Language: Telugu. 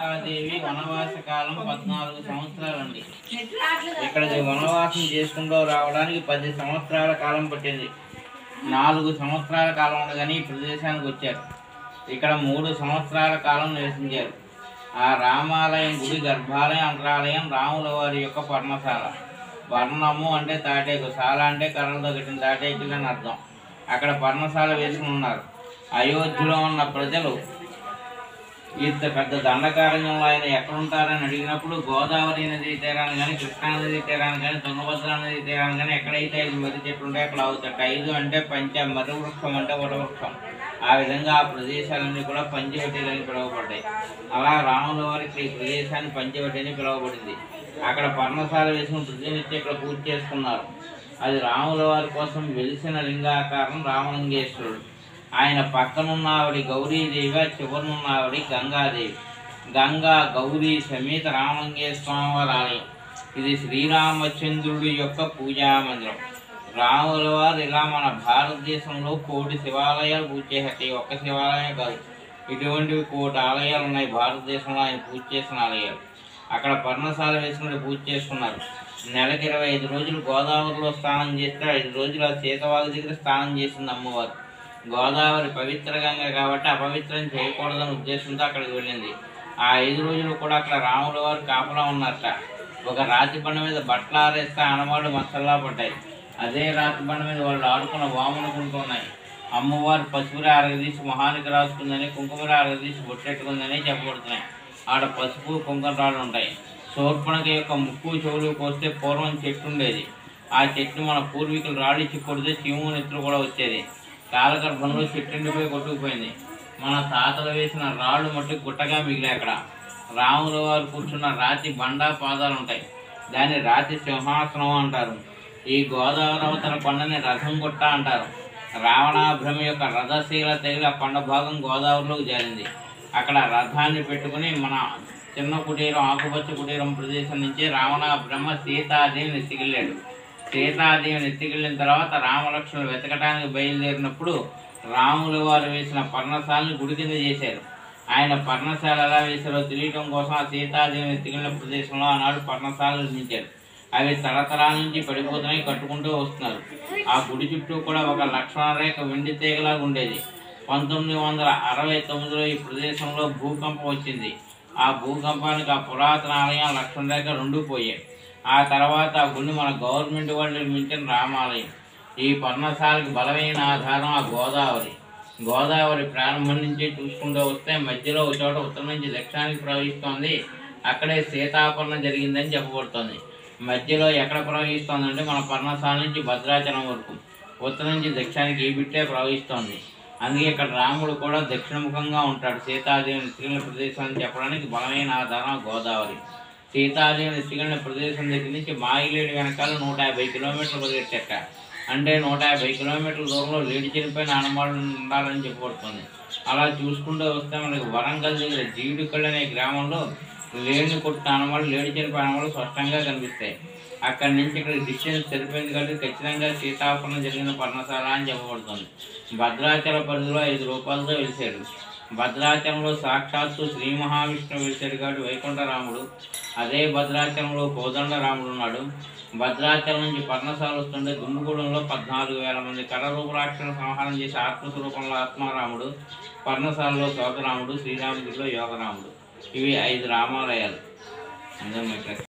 సీతాదేవి వనవాస కాలం పద్నాలుగు సంవత్సరాలండి ఇక్కడికి వనవాసం చేసుకుంటూ రావడానికి పది సంవత్సరాల కాలం పట్టింది నాలుగు సంవత్సరాల కాలం ఉండగానే ఈ ప్రదేశానికి వచ్చారు ఇక్కడ మూడు సంవత్సరాల కాలం నివసించారు ఆ రామాలయం గుడి గర్భాలయం అంతరాలయం రాముల వారి యొక్క పర్ణశాల వర్ణము అంటే తాటేకు శాల అంటే కర్రలతో కట్టిన తాటేకులు అని అర్థం అక్కడ పర్ణశాల వేసుకుని ఉన్నారు అయోధ్యలో ఉన్న ప్రజలు ఇంత పెద్ద దండకారణ్యంలో ఆయన ఎక్కడ ఉంటారని అడిగినప్పుడు గోదావరి నది తీరాన్ని కానీ కృష్ణా నది తీరాన్ని కానీ తుంగభద్ర నది తీరాన్ని కానీ ఎక్కడైతే ఐదు మర్రి చెట్లు ఉంటాయో అక్కడ అవుతాయి ఐదు అంటే పంచ మర్రి వృక్షం అంటే వృక్షం ఆ విధంగా ఆ ప్రదేశాలన్నీ కూడా పంచవటీలు అని పిలువబడ్డాయి అలా రాముల వారికి ఈ ప్రదేశాన్ని పంచవటి అని పిలువబడింది అక్కడ పర్ణశాల వేసుకుని ప్రతినిత్యం ఇక్కడ పూజ చేసుకున్నారు అది రాముల వారి కోసం వెలిసిన లింగాకారం రామలింగేశ్వరుడు ఆయన పక్కనున్న ఆవిడ గౌరీదేవి ఆ చివరనున్న ఆవిడ గంగాదేవి గంగా గౌరీ సమేత రామలింగేశ్వర స్వామి వారి ఆలయం ఇది శ్రీరామచంద్రుడి యొక్క పూజా మందిరం రాముల వారు ఇలా మన భారతదేశంలో కోటి శివాలయాలు పూజ చేశారు ఈ ఒక్క శివాలయం కాదు ఇటువంటివి కోటి ఆలయాలు ఉన్నాయి భారతదేశంలో ఆయన పూజ చేసిన ఆలయాలు అక్కడ పర్ణశాల వేసుకుని పూజ చేసుకున్నారు నెలకి ఇరవై ఐదు రోజులు గోదావరిలో స్నానం చేస్తే ఐదు రోజులు ఆ సీతవాగు దగ్గర స్నానం చేసింది అమ్మవారు గోదావరి పవిత్ర గంగ కాబట్టి అపవిత్రం చేయకూడదనే ఉద్దేశంతో అక్కడికి వెళ్ళింది ఆ ఐదు రోజులు కూడా అక్కడ రాముల వారు కాపలా ఉన్నారట ఒక రాతి బండ మీద బట్టలు ఆరేస్తే ఆనవాళ్ళు మచ్చల్లా పడ్డాయి అదే రాతి బండ మీద వాళ్ళు ఆడుకున్న వామనుకుంటున్నాయి అమ్మవారు పసుపురి అరగదీసి మొహానికి రాసుకుందని కుంకుమరి అరగదీసి బొట్టెట్టుకుందని చెప్పబడుతున్నాయి ఆడ పసుపు కుంకుమ రాళ్ళు ఉంటాయి శూర్పణక యొక్క ముక్కు చెవులు కోస్తే పూర్వం చెట్టు ఉండేది ఆ చెట్టు మన పూర్వీకులు రాడిచ్చి కొడితే చీము నెత్తులు కూడా వచ్చేది కాలగర్భంలో చెట్టు ఎండిపోయి కొట్టుకుపోయింది మన తాతలు వేసిన రాళ్ళు మట్టి గుట్టగా మిగిలాయి అక్కడ రాముల వారు కూర్చున్న రాతి బండా పాదాలు ఉంటాయి దాన్ని రాతి సింహాసనం అంటారు ఈ గోదావరి అవతల కొండని రథం గుట్ట అంటారు రావణాభ్రమ యొక్క రథశీల తగిలి ఆ కొండ భాగం గోదావరిలోకి జారింది అక్కడ రథాన్ని పెట్టుకుని మన చిన్న కుటీరం ఆకుపచ్చ కుటీరం ప్రదేశం నుంచి రావణాభ్రమ సీతాదేవిని ఎత్తికెళ్ళాడు సీతాదేవిని ఎత్తికెళ్ళిన తర్వాత రామలక్ష్మణులు వెతకడానికి బయలుదేరినప్పుడు రాముల వారు వేసిన పర్ణశాలని గుడి కింద చేశారు ఆయన పర్ణశాల ఎలా వేశారో తెలియటం కోసం ఆ సీతాదేవిని ఎత్తికెళ్ళిన ప్రదేశంలో ఆనాడు పర్ణశాల నిర్మించారు అవి తరతరాల నుంచి పడిపోతున్నాయి కట్టుకుంటూ వస్తున్నారు ఆ గుడి చుట్టూ కూడా ఒక లక్ష్మణ రేఖ వెండి తీగలాగా ఉండేది పంతొమ్మిది వందల అరవై తొమ్మిదిలో ఈ ప్రదేశంలో భూకంపం వచ్చింది ఆ భూకంపానికి ఆ పురాతన ఆలయం లక్ష్మణ రేఖ రెండు పోయాయి ఆ తర్వాత ఆ గుడిని మన గవర్నమెంట్ వాళ్ళు నిర్మించిన రామాలయం ఈ పర్ణశాలకి బలమైన ఆధారం ఆ గోదావరి గోదావరి ప్రారంభం నుంచి చూసుకుంటూ వస్తే మధ్యలో ఒక చోట ఉత్తరం నుంచి దక్షిణానికి ప్రవహిస్తోంది అక్కడే సీతాపర్ణం జరిగిందని చెప్పబడుతోంది మధ్యలో ఎక్కడ ప్రవహిస్తోందంటే మన పర్ణశాల నుంచి భద్రాచలం వరకు ఉత్తరం నుంచి దక్షిణానికి ఈ బిట్టే ప్రవహిస్తోంది అందుకే ఇక్కడ రాముడు కూడా దక్షిణముఖంగా ఉంటాడు సీతాదేవిని ఎత్తికెళ్ళిన ప్రదేశం అని చెప్పడానికి బలమైన ఆధారం గోదావరి సీతాదేవిని ఎత్తికెళ్ళిన ప్రదేశం దగ్గర నుంచి మాయిలేడు వెనకాల నూట యాభై కిలోమీటర్లు పరిగెట్టేట అంటే నూట యాభై కిలోమీటర్ల దూరంలో లేడి చనిపోయిన ఆనవాళ్ళు ఉండాలని చెప్పబడుతుంది అలా చూసుకుంటూ వస్తే మనకి వరంగల్ దగ్గర జీడికల్ అనే గ్రామంలో లేడిని కొట్టిన ఆనవాళ్ళు లేడి చనిపోయిన ఆనవాళ్ళు స్పష్టంగా కనిపిస్తాయి అక్కడి నుంచి ఇక్కడ డిస్టెన్స్ సరిపోయింది కాబట్టి ఖచ్చితంగా సీతాపర్ణం జరిగిన పర్ణశాల అని చెప్పబడుతుంది భద్రాచల పరిధిలో ఐదు రూపాయలతో వెలిసాడు భద్రాచలంలో సాక్షాత్తు శ్రీ మహావిష్ణువు వెలిసాడు కాబట్టి వైకుంఠరాముడు అదే భద్రాచలంలో కోదండ రాముడు ఉన్నాడు భద్రాచలం నుంచి పర్ణశాల వస్తుంటే దుమ్ముగూడెంలో పద్నాలుగు వేల మంది కరరూపరాక్షను సంహారం చేసి ఆత్మస్వరూపంలో ఆత్మారాముడు పర్ణశాలలో శోకరాముడు శ్రీరామగిరిలో యోగరాముడు ఇవి ఐదు రామాలయాలు అందరం ఇక్కడ